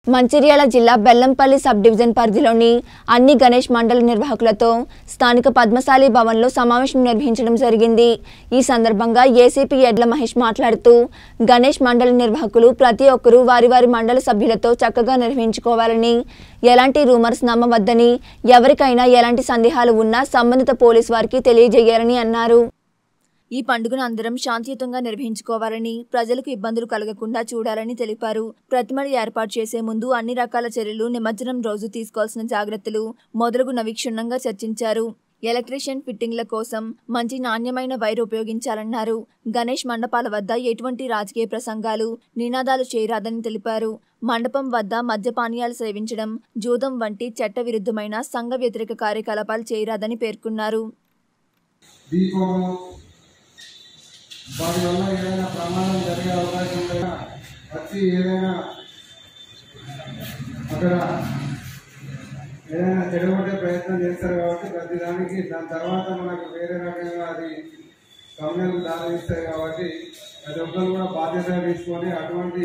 మంచిర్యాల జిల్లా Bellampalli sub division పరిధిలోని అన్ని గణేష్ మండలి నిర్వాహకులతో స్థానిక పద్మశాలి భవన్లో సమావేశం నిర్వహించడం జరిగింది ఈ సందర్భంగా ఏసీపీ ఎడ్ల మహేష్ మాట్లాడుతూ గణేష్ మండలి నిర్వాహకులు ప్రతి ఒక్కరూ వారి వారి మండలి సభ్యులతో చక్కగా నిర్వహించుకోవాలని ఎలాంటి రూమర్స్ నమ్మవద్దని ఎవరికైనా ఎలాంటి సందేహాలు ఉన్నా సంబంధిత పోలీసు వారికి తెలియజేయాలని అన్నారు ఈ పండుగను అందరం శాంతియుతంగా నిర్వహించుకోవాలని ప్రజలకు ఇబ్బందులు కలగకుండా చూడాలని తెలిపారు ప్రతిమలు ఏర్పాటు చేసే ముందు అన్ని రకాల చర్యలు నిమజ్జనం రోజు తీసుకోవాల్సిన జాగ్రత్తలు మొదలగునవి క్షుణ్ణంగా చర్చించారు ఎలక్ట్రీషియన్ ఫిట్టింగ్ల కోసం మంచి నాణ్యమైన వైర్ ఉపయోగించాలన్నారు గణేష్ మండపాల వద్ద ఎటువంటి రాజకీయ ప్రసంగాలు నినాదాలు చేయరాదని తెలిపారు మండపం వద్ద మద్యపానీయాలు సేవించడం జూదం వంటి చట్ట విరుద్ధమైన సంఘ వ్యతిరేక కార్యకలాపాలు చేయరాదని పేర్కొన్నారు దీపము వాటి వల్ల ఏదైనా ప్రమాదం జరిగే అవకాశం ఉందా వచ్చి ఏదైనా అక్కడ ఏదైనా చెడగొట్టే ప్రయత్నం చేస్తారు కాబట్టి ప్రతి దానికి దాని తర్వాత మనకు వేరే రకంగా అది గమనాలు దారిస్తాయి కాబట్టి ప్రతి ఒక్కరు కూడా బాధ్యత తీసుకొని అటువంటి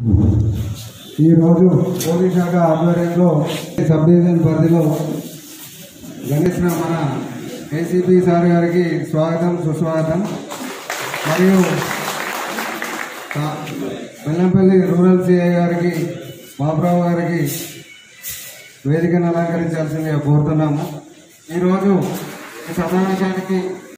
ఈరోజు పోలీస్ శాఖ ఆధ్వర్యంలో సబ్ డివిజన్ పరిధిలో గణేష్న మన ఏసీపీ సార్ గారికి స్వాగతం సుస్వాగతం మరియు తా- బెల్లంపల్లి రూరల్ సిఐ గారికి బాబురావు గారికి వేదికను అలంకరించాల్సిందిగా కోరుతున్నాము ఈరోజు ఈ సమావేశానికి